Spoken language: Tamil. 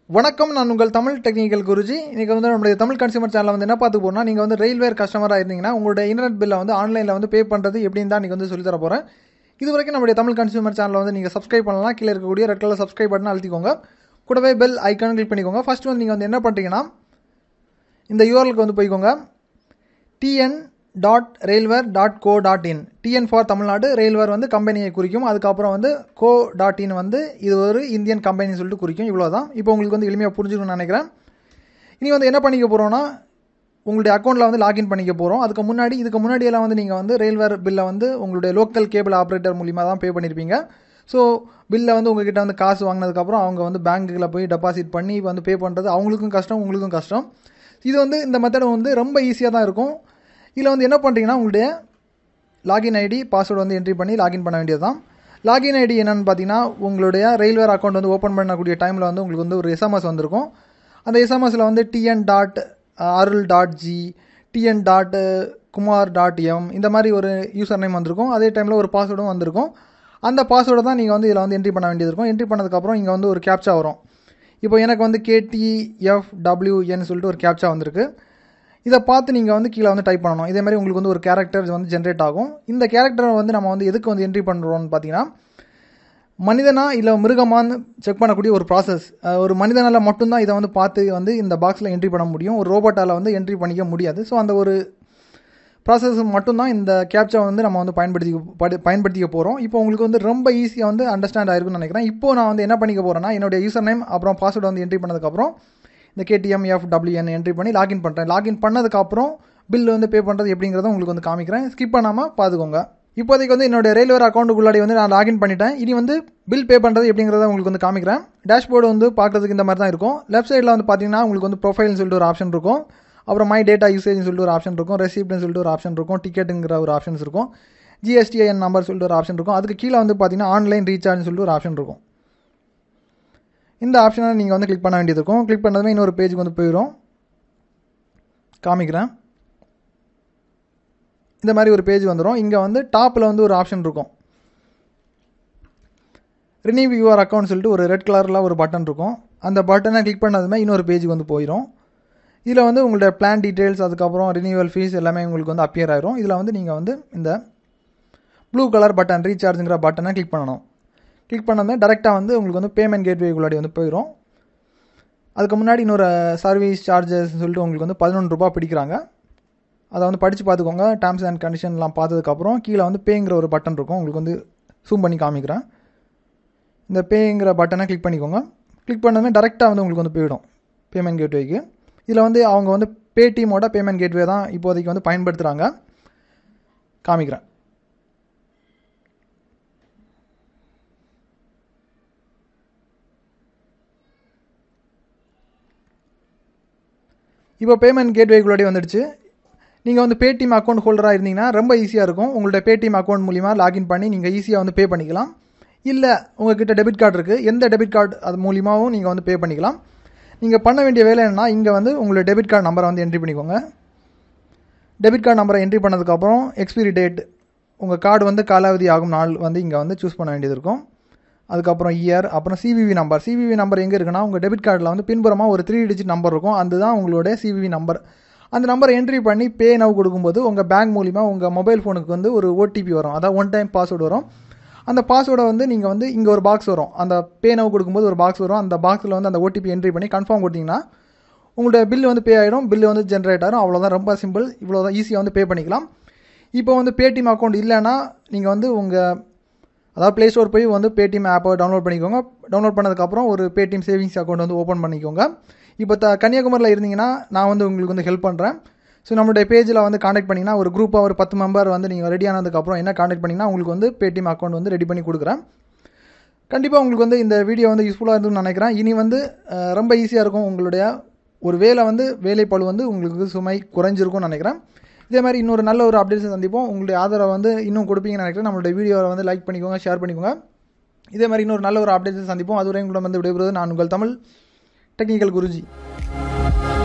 வணக்கம் நான் உங்கள் தமிழ் டெக்னிக்கல் குருஜி இன்றைக்கி வந்து நம்மளுடைய தமிழ் கன்சியூமர் சேனலில் வந்து என்ன பார்த்து போனால் நீங்கள் வந்து ரயில்வே கஸ்டமராக இருந்தீங்கன்னா உங்களுடைய இன்டர்நெட் பில்லை வந்து ஆன்லைனில் வந்து பே பண்ணுறது எப்படின்னு தான் இன்றைக்கி வந்து சொல்லித் தர போகிறேன் இது வரைக்கும் நம்மளுடைய தமிழ் கன்சியூமர் சேனலை வந்து நீங்கள் சப்ஸ்கிரைப் பண்ணலாம் கீழே இருக்கக்கூடிய ரெட் கலர் சப்ஸ்கிரைப் பட்டன் அழுத்திக்கோங்க கூடவே பெல் ஐக்கான் கிளிக் பண்ணிக்கோங்க ஃபர்ஸ்ட் வந்து நீங்கள் வந்து என்ன பண்ணுறீங்கன்னா இந்த யூஆர்எலுக்கு வந்து போய்க்கோங்க TN dot RailWire dot co dot in TN for Tamilnadu RailWire வந்து கம்பெனியை குறிக்கும் அதுக்கப்புறம் வந்து கோ டாட் இன் வந்து இது ஒரு இந்தியன் கம்பெனின்னு சொல்லிட்டு குறிக்கும் இவ்வளோ தான் இப்போ உங்களுக்கு வந்து எளிமையாக புரிஞ்சுக்கணும்னு நினைக்கிறேன் இனி வந்து என்ன பண்ணிக்க போகிறோன்னா உங்களுடைய அக்கௌண்ட்டில் வந்து லாகின் பண்ணிக்க போகிறோம் அதுக்கு முன்னாடி இதுக்கு முன்னாடியெல்லாம் வந்து நீங்கள் வந்து ரயில்வேர் பில்லை வந்து உங்களுடைய லோக்கல் கேபிள் ஆப்ரேட்டர் மூலிமா தான் பே பண்ணியிருப்பீங்க ஸோ பில்லை வந்து உங்ககிட்ட வந்து காசு வாங்கினதுக்கப்புறம் அவங்க வந்து பேங்க்குகளை போய் டெபாசிட் பண்ணி வந்து பே பண்ணுறது அவங்களுக்கும் கஷ்டம் உங்களுக்கும் கஷ்டம் இது வந்து இந்த மெத்தட் வந்து ரொம்ப ஈஸியாக தான் இருக்கும் இதில் வந்து என்ன பண்ணுறீங்கன்னா உங்களுடைய லாகின் ஐடி பாஸ்வேர்டு வந்து என்ட்ரி பண்ணி லாகின் பண்ண வேண்டியது தான் லாகின் ஐடி என்னென்னு பார்த்தீங்கன்னா உங்களுடைய ரயில்வேர் அக்கௌண்ட் வந்து ஓப்பன் பண்ணக்கூடிய டைமில் வந்து உங்களுக்கு வந்து ஒரு எஸ்எம்எஸ் வந்திருக்கும் அந்த எஸ்எம்எஸில் வந்து TN dot Arul dot G TN dot Kumar dot M இந்த மாதிரி ஒரு யூசர் நேம் வந்திருக்கும் அதே டைமில் ஒரு பாஸ்வேர்டும் வந்திருக்கும் அந்த பாஸ்வேர்டை தான் நீங்கள் வந்து இதில் வந்து என்ட்ரி பண்ண வேண்டியது இருக்கும் என்ட்ரி பண்ணதுக்கப்புறம் இங்கே வந்து ஒரு கேப்ச்சா வரும் இப்போ எனக்கு வந்து கேடிஎஃப் டபிள்யூஎன்னு சொல்லிட்டு ஒரு கேப்ச்சா வந்திருக்கு இதை பார்த்து நீங்கள் வந்து கீழே வந்து டைப் பண்ணணும் இதே மாதிரி உங்களுக்கு வந்து ஒரு கேரக்டர் வந்து ஜென்ரேட் ஆகும் இந்த கேரக்டரை வந்து நம்ம வந்து எதுக்கு வந்து என்ட்ரி பண்ணுறோம்னு பார்த்தீங்கன்னா மனிதனா இல்லை மிருகமான்னு செக் பண்ணக்கூடிய ஒரு ப்ராசஸ் ஒரு மனிதனால் மட்டும்தான் இதை வந்து பார்த்து வந்து இந்த பாக்ஸில் என்ட்ரி பண்ண முடியும் ஒரு ரோபோட்டால் வந்து என்ட்ரி பண்ணிக்க முடியாது ஸோ அந்த ஒரு ப்ராசஸ் மட்டும்தான் இந்த கேப்ச்சா வந்து நம்ம வந்து பயன்படுத்தி படி- பயன்படுத்திக்க போகிறோம் இப்போ உங்களுக்கு வந்து ரொம்ப ஈஸியாக வந்து அண்டர்ஸ்டாண்ட் ஆயிருக்கும்னு நினைக்கிறேன் இப்போ நான் வந்து என்ன பண்ணிக்க போகிறேன்னா என்னுடைய யூசர் நேம் அப்புறம் பாஸ்வேர்டு வந்து என்ட்ரி பண்ணதுக்கப்புறம் இந்த கேடிஎம் எஃப் டபிள்யூஎன் என்ட்ரி பண்ணி லாகின் பண்ணுறேன் லாகின் பண்ணதுக்கப்புறம் பில் வந்து பே பண்ணுறது எப்படிங்கிறத உங்களுக்கு வந்து காமிக்கிறேன் ஸ்கிப் பண்ணாமல் பார்த்துக்கோங்க இப்போதைக்கு வந்து என்னோட ரயில்வே அக்கௌண்ட்டுக்குள்ளாடி வந்து நான் லாகின் பண்ணிட்டேன் இனி வந்து பில் பே பண்ணுறது எப்படிங்கிறத உங்களுக்கு வந்து காமிக்கிறேன் டேஷ்போர்டு வந்து பார்க்குறதுக்கு இந்த மாதிரி தான் இருக்கும் லெஃப்ட் சைடில் வந்து பார்த்தீங்கன்னா உங்களுக்கு வந்து ப்ரொஃபைல்னு சொல்லிட்டு ஒரு ஆப்ஷன் இருக்கும் அப்புறம் மை டேட்டா யூசேஜ்னு சொல்லிட்டு ஒரு ஆப்ஷன் இருக்கும் ரெசிப்ட்னு சொல்லிட்டு ஒரு ஆப்ஷன் இருக்கும் டிக்கெட்டுங்கிற ஒரு ஆப்ஷன்ஸ் இருக்கும் ஜிஎஸ்டிஐஎன் நம்பர் சொல்லிட்டு ஒரு ஆப்ஷன் இருக்கும் அதுக்கு கீழே வந்து பார்த்தீங்கன்னா ஆன்லைன் ரீசார்ஜ்னு சொல்லிட்டு ஒரு ஆப்ஷன் இருக்கும் இந்த ஆப்ஷனை நீங்கள் வந்து கிளிக் பண்ண வேண்டியது இருக்கும் கிளிக் பண்ணதுமே இன்னொரு பேஜுக்கு வந்து போயிடும் காமிக்கிறேன் இந்த மாதிரி ஒரு பேஜ் வந்துடும் இங்கே வந்து டாப்பில் வந்து ஒரு ஆப்ஷன் இருக்கும் ரினிவ் யுவர் அக்கௌண்ட் சொல்லிட்டு ஒரு ரெட் கலரில் ஒரு பட்டன் இருக்கும் அந்த பட்டனை கிளிக் பண்ணதுமே இன்னொரு பேஜுக்கு வந்து போயிடும் இதில் வந்து உங்களுடைய பிளான் டீட்டெயில்ஸ் அதுக்கப்புறம் ரினியூவல் ஃபீஸ் எல்லாமே உங்களுக்கு வந்து அப்பியர் ஆயிரும் இதில் வந்து நீங்கள் வந்து இந்த ப்ளூ கலர் பட்டன் ரீசார்ஜுங்கிற பட்டனை கிளிக் பண்ணணும் கிளிக் பண்ணதுமே டேரெக்டாக வந்து உங்களுக்கு வந்து பேமெண்ட் கேட்வேக்குள்ளாடி வந்து போயிடும் அதுக்கு முன்னாடி இன்னொரு சர்வீஸ் சார்ஜஸ் சொல்லிட்டு உங்களுக்கு வந்து பதினொன்று ரூபாய் பிடிக்கிறாங்க அதை வந்து படித்து பார்த்துக்கோங்க டேர்ம்ஸ் அண்ட் கண்டிஷன்லாம் பார்த்ததுக்கப்புறம் கீழே வந்து பேங்கிற ஒரு பட்டன் இருக்கும் உங்களுக்கு வந்து ஜூம் பண்ணி காமிக்கிறேன் இந்த பேங்கிற பட்டனை கிளிக் பண்ணிக்கோங்க கிளிக் பண்ணதுமே டேரெக்டாக வந்து உங்களுக்கு வந்து போயிடும் பேமெண்ட் கேட்வேக்கு இதில் வந்து அவங்க வந்து பேடிஎம்மோட பேமெண்ட் கேட்வே தான் இப்போதைக்கு வந்து பயன்படுத்துகிறாங்க காமிக்கிறேன் இப்போ பேமெண்ட் கேட்வேக்குள்ளாடி வந்துடுச்சு நீங்கள் வந்து பேடிஎம் அக்கௌண்ட் ஹோல்டராக இருந்தீங்கன்னா ரொம்ப ஈஸியாக இருக்கும் உங்கள்ட்ட பேடிஎம் அக்கௌண்ட் மூலிமா லாகின் பண்ணி நீங்கள் ஈஸியாக வந்து பே பண்ணிக்கலாம் இல்லை உங்ககிட்ட டெபிட் கார்டு இருக்குது எந்த டெபிட் கார்டு அது மூலியமாகவும் நீங்கள் வந்து பே பண்ணிக்கலாம் நீங்கள் பண்ண வேண்டிய வேலை என்னன்னா இங்கே வந்து உங்களுடைய டெபிட் கார்டு நம்பரை வந்து என்ட்ரி பண்ணிக்கோங்க டெபிட் கார்டு நம்பரை என்ட்ரி பண்ணதுக்கப்புறம் எக்ஸ்பிரி டேட் உங்கள் கார்டு வந்து காலாவதி ஆகும் நாள் வந்து இங்கே வந்து சூஸ் பண்ண வேண்டியது இருக்கும் அதுக்கப்புறம் இயர் அப்புறம் சிவிவி நம்பர் சிவிவி நம்பர் எங்கே இருக்குன்னா உங்கள் டெபிட் கார்டில் வந்து பின்புறமாக ஒரு த்ரீ டிஜிட் நம்பர் இருக்கும் அதுதான் உங்களுடைய சிவிவி நம்பர் அந்த நம்பரை என்ட்ரி பண்ணி பே நவ் கொடுக்கும்போது உங்கள் பேங்க் மூலிமா உங்கள் மொபைல் ஃபோனுக்கு வந்து ஒரு ஓடிபி வரும் அதாவது ஒன் டைம் பாஸ்வேர்டு வரும் அந்த பாஸ்வேர்டை வந்து நீங்கள் வந்து இங்கே ஒரு பாக்ஸ் வரும் அந்த பே நவ் கொடுக்கும்போது ஒரு பாக்ஸ் வரும் அந்த பாக்ஸில் வந்து அந்த ஓடிபி என்ட்ரி பண்ணி கன்ஃபார்ம் கொடுத்தீங்கன்னா உங்களுடைய பில் வந்து பே ஆகிடும் பில் வந்து ஜென்ரேட் ஆகிடும் அவ்வளோதான் ரொம்ப சிம்பிள் இவ்வளோ தான் ஈஸியாக வந்து பே பண்ணிக்கலாம் இப்போ வந்து பேடிஎம் அக்கௌண்ட் இல்லைன்னா நீங்கள் வந்து உங்கள் அதாவது ப்ளே ஸ்டோர் போய் வந்து பேடிஎம் ஆப்பை டவுன்லோட் பண்ணிக்கோங்க டவுன்லோட் பண்ணதுக்கப்புறம் ஒரு பேடிஎம் சேவிங்ஸ் அக்கௌண்ட் வந்து ஓப்பன் பண்ணிக்கோங்க இப்போ த கன்னியாகுமரியில் இருந்தீங்கன்னா நான் வந்து உங்களுக்கு வந்து ஹெல்ப் பண்ணுறேன் ஸோ நம்மளுடைய பேஜில் வந்து காண்டாக்ட் பண்ணிங்கன்னா ஒரு குரூப்பாக ஒரு பத்து மெம்பர் வந்து நீங்கள் ரெடி ஆனதுக்கப்புறம் என்ன காண்டாக்ட் பண்ணிங்கன்னா உங்களுக்கு வந்து பேடிஎம் அக்கௌண்ட் வந்து ரெடி பண்ணி கொடுக்குறேன் கண்டிப்பாக உங்களுக்கு வந்து இந்த வீடியோ வந்து யூஸ்ஃபுல்லாக இருக்கும்னு நினைக்கிறேன் இனி வந்து அஹ், ரொம்ப ஈஸியாக இருக்கும் உங்களுடைய ஒரு வேலை வந்து வேலைப்பளு வந்து உங்களுக்கு சுமை குறைஞ்சிருக்கும்னு நினைக்கிறேன் இதே மாதிரி இன்னொரு நல்ல ஒரு அப்டேட்ஸ் சந்திப்போம் உங்களுடைய ஆதரவை வந்து இன்னும் கொடுப்பீங்கன்னு நினைக்கிறேன் நம்மளுடைய வீடியோவை வந்து லைக் பண்ணிக்கோங்க ஷேர் பண்ணிக்கோங்க இதே மாதிரி இன்னொரு நல்ல ஒரு அப்டேட்ஸ் சந்திப்போம் அதுவரை உங்களிடம் வந்து விடைபெறுவது நான் உங்கள் தமிழ் டெக்னிக்கல் குருஜி